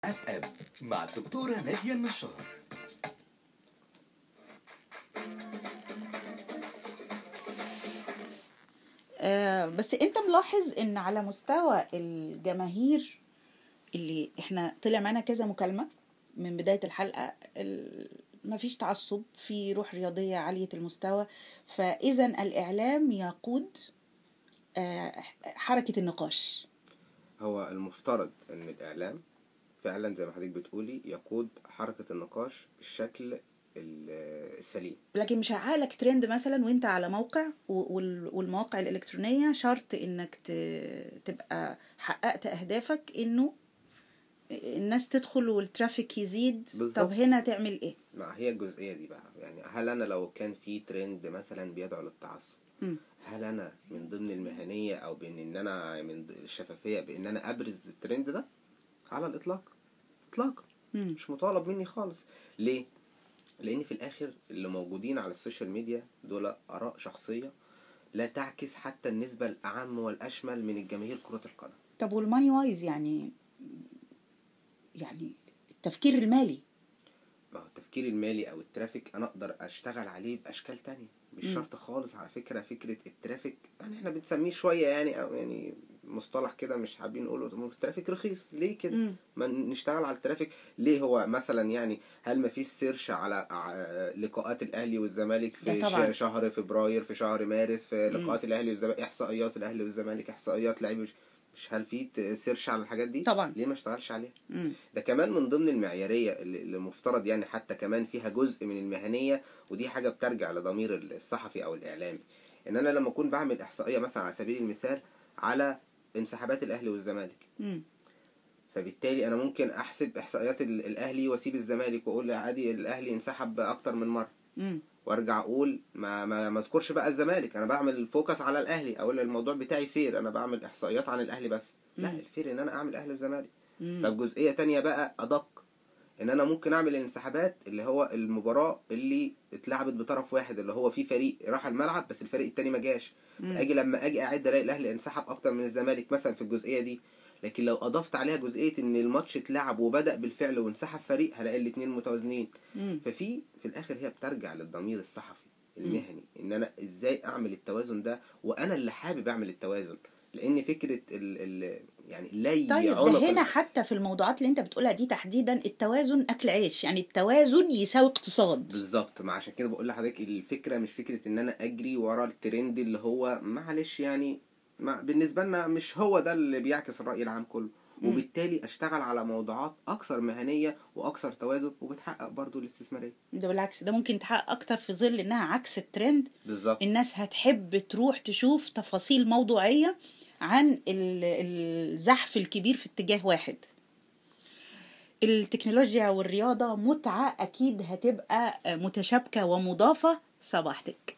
اف ام مع الدكتورة نادية النشار آه، بس انت ملاحظ ان على مستوى الجماهير اللي احنا طلع معانا كذا مكالمة من بداية الحلقة ال- مفيش تعصب في روح رياضية عالية المستوى فإذا الإعلام يقود آه، حركة النقاش هو المفترض ان الاعلام فعلا زي ما حضرتك بتقولي يقود حركة النقاش بالشكل ال- السليم لكن مش هعالك ترند مثلا وانت على موقع و- وال- والمواقع الإلكترونية شرط انك ت- تبقى حققت أهدافك انه الناس تدخل والترافيك يزيد بالظبط. طب هنا تعمل ايه؟ ما هي الجزئية دي بقى يعني هل انا لو كان في ترند مثلا بيدعو للتعصب مم. هل انا من ضمن المهنية او بين ان انا من ض- الشفافية بان انا ابرز الترند ده على الاطلاق اطلاقا مم. مش مطالب مني خالص ليه لان في الاخر اللي موجودين على السوشيال ميديا دول اراء شخصية لا تعكس حتى النسبة الاعم والاشمل من الجماهير كرة القدم طب والماني وايز يعني يعني التفكير المالي ما هو التفكير المالي او الترافيك انا اقدر اشتغل عليه باشكال تانية مش مم. شرط خالص على فكرة فكرة الترافيك يعني احنا بنسميه شوية يعني او يعني مصطلح كده مش حابين نقوله طب الترافيك رخيص ليه كده مم. ما نشتغل على الترافيك ليه هو مثلا يعني هل ما فيش سيرش على ع- لقاءات الاهلي والزمالك في ده طبعاً. ش- شهر فبراير في شهر مارس في لقاءات الاهلي والزمالك احصائيات الاهلي والزمالك احصائيات لعيبه مش مش هل في ت- سيرش على الحاجات دي طبعاً. ليه ما اشتغلش عليها مم. ده كمان من ضمن المعيارية اللي اللي مفترض يعني حتى كمان فيها جزء من المهنية ودي حاجة بترجع لضمير الصحفي أو الإعلامي إن أنا لما أكون بعمل إحصائية مثلا على سبيل المثال على انسحابات الأهلي والزمالك مم. فبالتالي أنا ممكن أحسب إحصائيات ال- الأهلي وأسيب الزمالك وأقول عادي الأهلي انسحب أكتر من مرة مم. وارجع اقول ما ما ما اذكرش بقى الزمالك انا بعمل فوكس على الاهلي اقول الموضوع بتاعي فير انا بعمل احصائيات عن الاهلي بس لا مم. الفير ان انا اعمل اهلي وزمالك مم. طب جزئيه تانية بقى ادق ان انا ممكن اعمل الانسحابات اللي هو المباراه اللي اتلعبت بطرف واحد اللي هو في فريق راح الملعب بس الفريق التاني ما جاش مم. اجي لما اجي اعد الاقي الاهلي انسحب اكتر من الزمالك مثلا في الجزئيه دي لكن لو اضفت عليها جزئيه ان الماتش اتلعب وبدا بالفعل وانسحب فريق هلاقي الاثنين متوازنين مم. ففي في الاخر هي بترجع للضمير الصحفي المهني ان انا ازاي اعمل التوازن ده وانا اللي حابب اعمل التوازن لان فكره ال ال يعني لي طيب عنق ده هنا ال- حتى في الموضوعات اللي انت بتقولها دي تحديدا التوازن اكل عيش يعني التوازن يساوي اقتصاد بالظبط ما عشان كده بقول لحضرتك الفكره مش فكره ان انا اجري ورا الترند اللي هو معلش يعني ما بالنسبه لنا مش هو ده اللي بيعكس الراي العام كله مم. وبالتالي اشتغل على موضوعات اكثر مهنيه واكثر توازن وبتحقق برضو الاستثماريه ده بالعكس ده ممكن تحقق اكتر في ظل انها عكس الترند بالظبط الناس هتحب تروح تشوف تفاصيل موضوعية عن ال- الزحف الكبير في اتجاه واحد التكنولوجيا والرياضة متعة أكيد هتبقى متشابكة ومضافة صباحتك